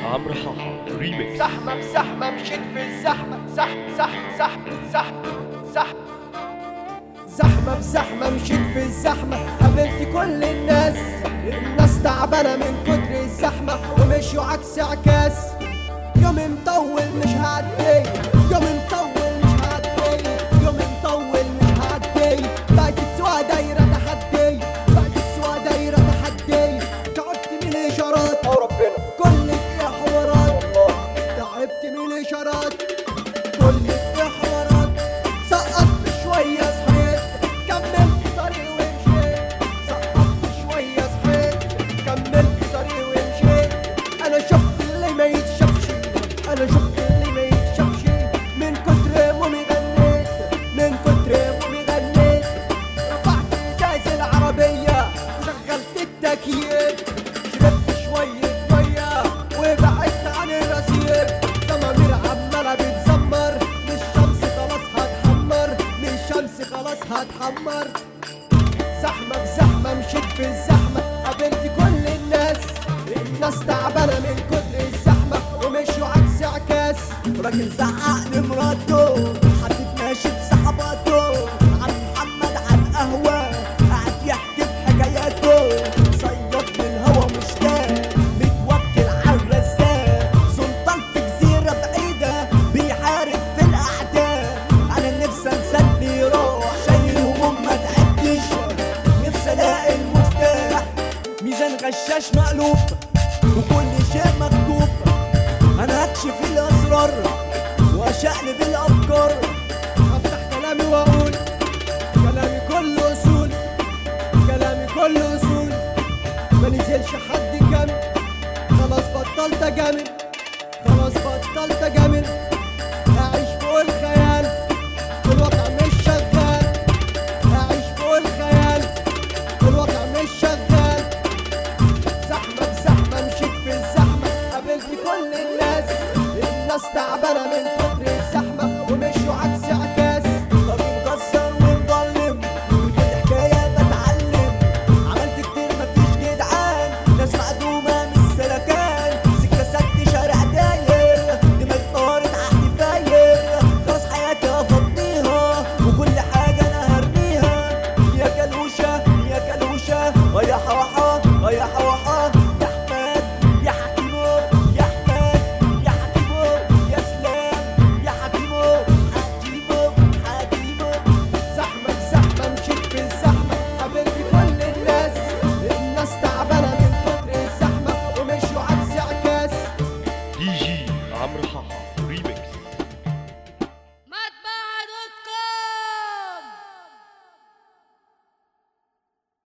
عمرو حاحة ريميكس زحمة بزحمة مشيت في الزحمة زح زح زح زح زح زحمة بزحمة مشيت في الزحمة قابلت كل الناس الناس تعبانة من كتر الزحمة ومشوا عكس عكاس يوم مطول مش هعدي يوم مطول مش هعدي يوم مطول مش هعدي بقت السوا دايرة تحدي بقت السوا دايرة تحدي تعبت من الإشارات أو ربنا كل في حوارات تعبت من الإشارات كل في حوارات سقطت شوية صحيت كملت طريق ومشيت سقطت شوية صحيت كملت طريق ومشيت أنا شفت اللي ما يتشافش أنا شفت اللي ما يتشافش من كتر أمي غنيت من كتر أمي غنيت رفعت إزاز العربية وشغلت التكييف شربت شوية مية وبعدت عن الرصيف زمامير عمالة بتزمر مش شمس خلاص هتحمر مش شمس خلاص هتحمر زحمة بزحمة مشيت في الزحمة قابلت كل الناس الناس تعبانة من كتر الزحمة ومشوا عكس عكاس راجل زعق لمراته حبيب ماشي بصحباته عم محمد على القهوة قاعد يحكي في حكاياته صياد من الهوا مشتاق متوكل على الرزاق سلطان في جزيرة بعيدة بيحارب في الأعداء أنا نفسي أنسى اللي راح شايل هموم ما تعدش نفسي ألاقي المفتاح ميزان غشاش مقلوب وكل شيء مكتوب انا هكشف الاسرار واشقلب الافكار افتح كلامي واقول كلامي كله اصول كلامي كله اصول ما نزلش حد كامل خلاص بطلت اجامل خلاص بطلت اجامل